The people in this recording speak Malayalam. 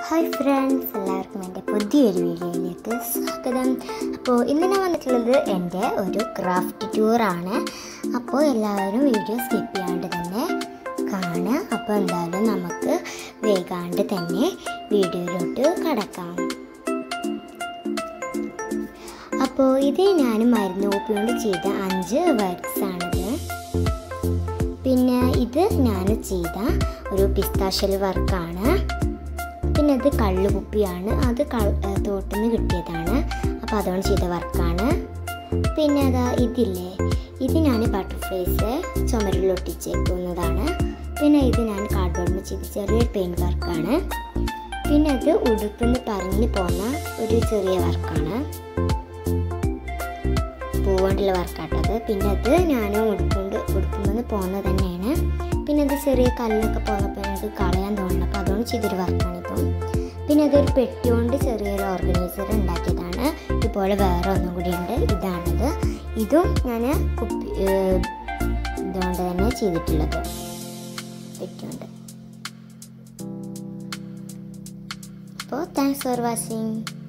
ഹായ് ഫ്രണ്ട്സ് എല്ലാവർക്കും എൻ്റെ പുതിയൊരു വീഡിയോയിലേക്ക് സ്വാഗതം അപ്പോൾ ഇന്ന് ഞാൻ വന്നിട്ടുള്ളത് എൻ്റെ ഒരു ക്രാഫ്റ്റ് ടൂറാണ് അപ്പോൾ എല്ലാവരും വീഡിയോ സ്കിപ്പ് ചെയ്യാണ്ട് തന്നെ കാണുക അപ്പോൾ എന്തായാലും നമുക്ക് വേഗാണ്ട് തന്നെ വീഡിയോയിലോട്ട് കടക്കാം അപ്പോൾ ഇത് ഞാൻ മരുന്ന് കോപ്പി കൊണ്ട് ചെയ്ത അഞ്ച് വർക്ക്സ് ആണിത് പിന്നെ ഇത് ഞാൻ ചെയ്ത ഒരു പിസ്താഷ്യൽ വർക്കാണ് പിന്നെ ഇത് കള്ളുകുപ്പിയാണ് അത് തോട്ടിൽ നിന്ന് കിട്ടിയതാണ് അപ്പോൾ അതുകൊണ്ട് ചെയ്ത വർക്കാണ് പിന്നെ അതാ ഇതില്ലേ ഇത് ഞാൻ ബട്ടർഫ്ലൈസ് ചുമരിൽ ഒട്ടിച്ചേക്കുന്നതാണ് പിന്നെ ഇത് ഞാൻ കാർഡ്ബോർഡിൽ ചെയ്ത ചെറിയൊരു പെയിൻറ് വർക്കാണ് പിന്നെ അത് ഉടുപ്പെന്ന് പറഞ്ഞ് പോന്ന ഒരു ചെറിയ വർക്കാണ് പൂവണ്ടുള്ള വർക്കാട്ടത് പിന്നെ അത് ഞാൻ ഉടുപ്പുണ്ട് ഉടുപ്പുമെന്ന് പോകുന്നത് തന്നെയാണ് പിന്നെ അത് ചെറിയ കല്ലൊക്കെ പോകുന്നപ്പോൾ എനിക്ക് കളയാൻ തോന്നുന്നു അപ്പോൾ അതുകൊണ്ട് ചെയ്തൊരു വർക്കാണിപ്പം പിന്നെ അതൊരു പെട്ടി കൊണ്ട് ചെറിയൊരു ഓർഗനൈസർ ഉണ്ടാക്കിയതാണ് ഇതുപോലെ വേറെ ഒന്നും കൂടി ഉണ്ട് ഇതാണിത് ഇതും ഞാൻ കുപ്പി ഇതുകൊണ്ട് തന്നെ ചെയ്തിട്ടുള്ളത് പെട്ടിയുണ്ട് അപ്പോൾ താങ്ക്സ് ഫോർ വാച്ചിങ്